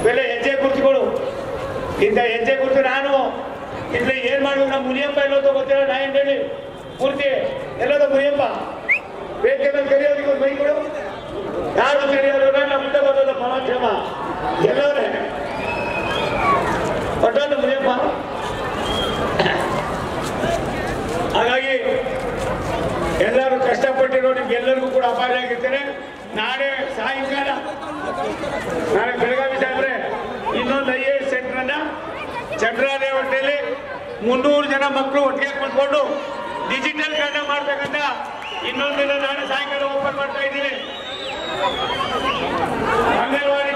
ಬೆಲೆ ಹೆಜ್ಜೆ ಕುರ್ಚಿಗಳು ಇಂಥ ಹೆಜ್ಜೆ ಕುರ್ಚಿ ನಾನು ಇದ್ರೆ ಏನ್ ಮಾಡ್ಬೇಕು ನಮ್ಮ ಮುನಿಯಪ್ಪ ಎಲ್ಲೋದು ಗೊತ್ತಿಲ್ಲ ನಾ ಏನ್ ಹೇಳಿ ಪೂರ್ತಿ ಎಲ್ಲೋದು ಮುನಿಯಪ್ಪ ಬೇಕಂದ್ರೆ ಕರೆಯೋದಿಗೆ ಒಂದು ಬೈಗಳು ಯಾರು ಕರೆಯೋದು ನಮ್ಮ ಮುಂದೆ ಬರೋದು ಪರಾಕ್ಷಮ ಎಲ್ಲವರೇ ಒಟ್ಟೊಂದು ಮುನಿಯಪ್ಪ ಹಾಗಾಗಿ ಎಲ್ಲರೂ ಕಷ್ಟಪಟ್ಟಿರೋ ನಿಮ್ಗೆಲ್ಲರಿಗೂ ಕೂಡ ಅಪಾಯ ಆಗಿರ್ತೇನೆ ನಾಳೆ ಸಾಯಂಕಾಲ ನಾಳೆ ಬೆಳಗಾವಿ ಸಾಹೇಬ್ರೆ ಇನ್ನೊಂದು ಐ ಎ ಎಸ್ ಸೆಂಟರ್ ಅನ್ನ ಚಂದ್ರಾಲಯ ಹೊಟ್ಟೆಯಲ್ಲಿ ಮುನ್ನೂರು ಜನ ಮಕ್ಕಳು ಒಟ್ಟಿಗೆ ಕುತ್ಕೊಂಡು ಡಿಜಿಟಲ್ ಕನ್ನಡ ಮಾಡ್ಬೇಕಂತ ಇನ್ನೊಂದು ದಿನ ನಾಳೆ ಸಾಯಂಕಾಲ ಓಪನ್ ಮಾಡ್ತಾ ಇದ್ದೀನಿ ಅಂಗನವಾಡಿ